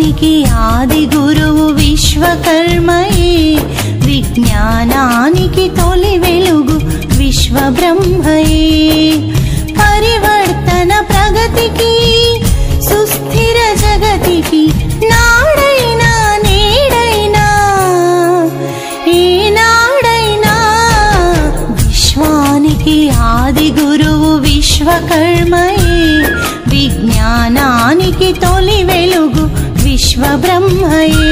విశ్వానికి ఆది గురువు విశ్వకర్మయే విజ్ఞానానికి తొలి వెలుగు విశ్వబ్రహ్మయే పరివర్తన ప్రగతికి సుస్థిర జగతికి నాడైనా నేడైనా ఏనాడైనా విశ్వానికి ఆది గురువు విశ్వకర్మయే విజ్ఞానానికి తొలి వెలుగు విశ్వబ్రహ్మయే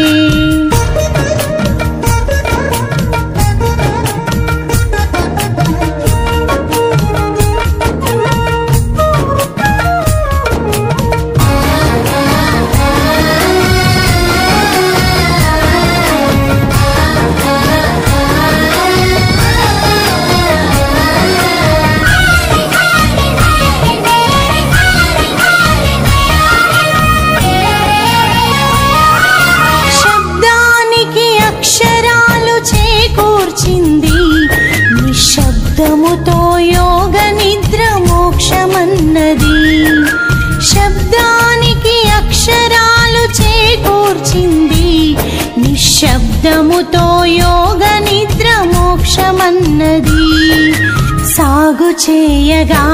శబ్దానికి అక్షరాలు చేకూర్చింది నిశ్శబ్దముతో యోగ నిద్ర మోక్షమన్నది శబ్దానికి అక్షరాలు చేకూర్చింది నిశ్శబ్దముతో యోగ నిద్ర మోక్షమన్నది సాగు చేయగా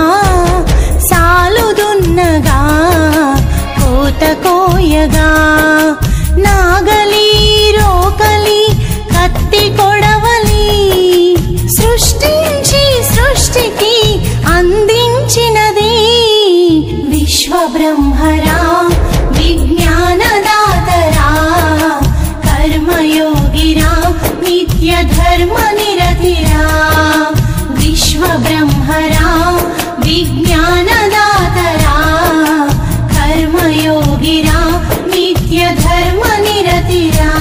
సాలుదున్నగా కోత కోయగా నాగలి రోకలి కత్తి కొడవలి సృష్టించి సృష్టికి అందించినది విశ్వబ్రహ్మరా విజ్ఞానదాతరా కర్మయోగిరా నిత్య ధర్మ నిరతిరా విశ్వబ్రహ్మరా విజ్ఞానదాతరా కర్మయోగిరా నిత్య ధర్మ నిరతిరా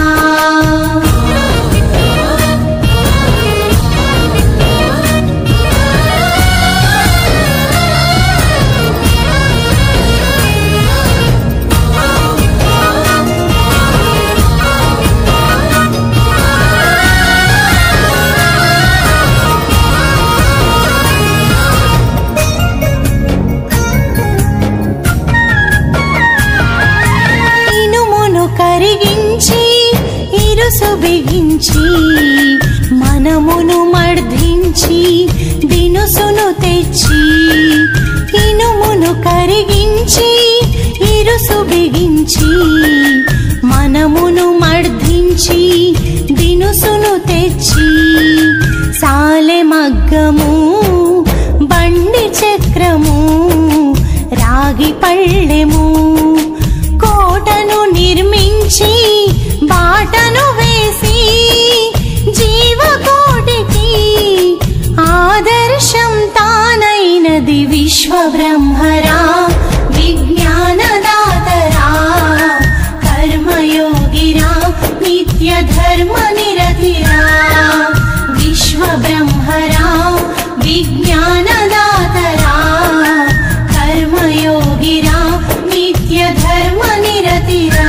ఇనుమును కరిగించి ఇరుసు బిగించి మనమును మర్ధించి దినుసును తెచ్చి ఇనుమును కరిగించి ఇరుసు బిగించి మనమును మర్ధించి దినుసును తెచ్చి సాలె మగ్గము బండి చక్రము రాగి పళ్ళెము కోటను నిర్మించి బాటను వేసి జీవకోటికి ఆదర్శం తానైనది విశ్వబ్రహ్మరా విజ్ఞానదాతరా కర్మయోగిరా నిత్య ధర్మ నిరతిరా విశ్వబ్రహ్మరా విజ్ఞానదాతరా కర్మయోగిరా నిత్య ధర్మ నిరతిరా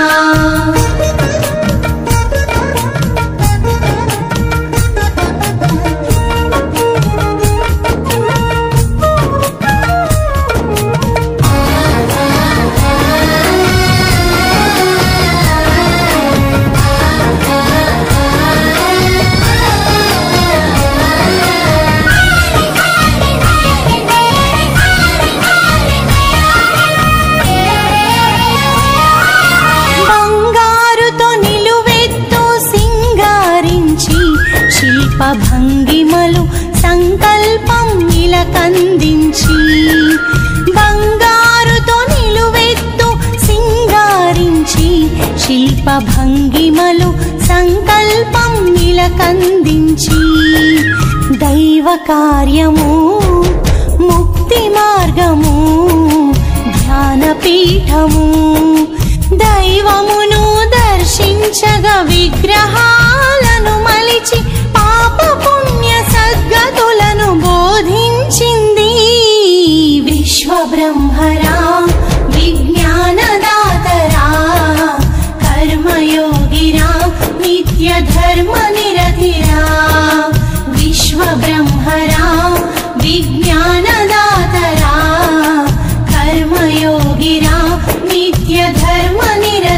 బంగారుతో నిలువెత్తు సింగారించి శిల్ప భంగిమలు సంకల్పం ఇలకందించి బంగారుతో నిలువెత్తు సింగారించి శిల్ప భంగిమలు సంకల్పం ఇలకందించి దైవ కార్యము ముక్తి మార్గము ధ్యాన పీఠము దైవమును దర్శించగా విగ్రహాలను మలిచి పాప పుణ్య సద్గతులను బోధించింది విశ్వబ్రహ్మరా విజ్ఞానదాతరా కర్మయోగిరా నిత్య ధర్మ నిరతిరా విశ్వబ్రహ్మరా విజ్ఞానదాతరా కర్మయోగిరా నిత్య ధర్మ నిర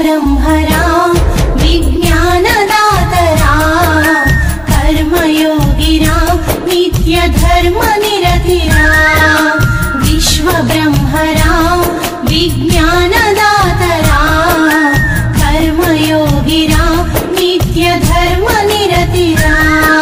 विश्वब्रह्मरा विज्ञानदातरा कर्मयोगिरा नित्यधर्मनिरतिरा विश्वब्रह्मरा विज्ञानदातरा कर्मयोगिरा नित्यधर्मनिरतिरा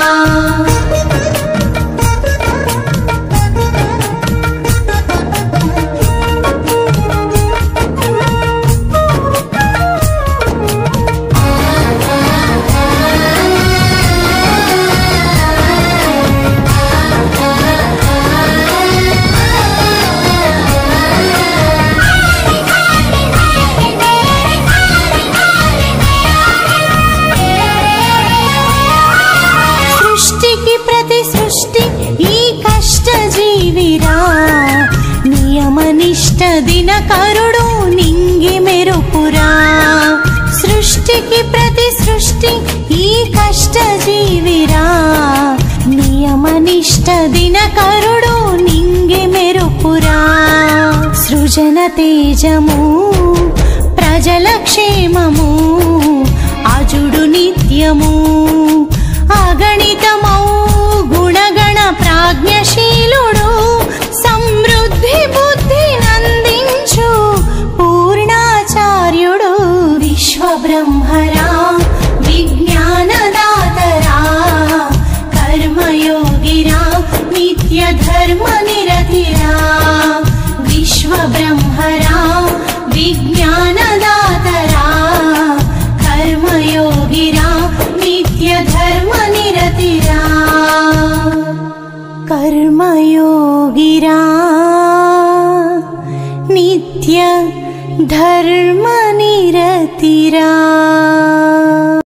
సృష్టికి ప్రతి సృష్టి ఈ కష్ట జీవిరా నియమనిష్ట దినకరుడు నింగి మెరుపురా సృష్టికి ప్రతి సృష్టి ఈ కష్ట జీవిరా నియమనిష్ట దినకరుడు నింగి మెరుపురా సృజన తేజము ప్రజల క్షేమము అజుడు నిత్యము అగణితమౌ గుణగణ ప్రాజ్ఞశీలుడు సమృద్ధి బుద్ధి నందించు పూర్ణాచార్యుడు విశ్వబ్రహ్మరా విజ్ఞానదాతరా కర్మయోగిరా నిత్యధర్మనిరతిరా విశ్వబ్రహ్మరా విజ్ఞానదాతరా కర్మయోగిరా నిత్యధర్మనిరతిరా కర్మయోగిరా నిత్య ధర్మనిరతిరా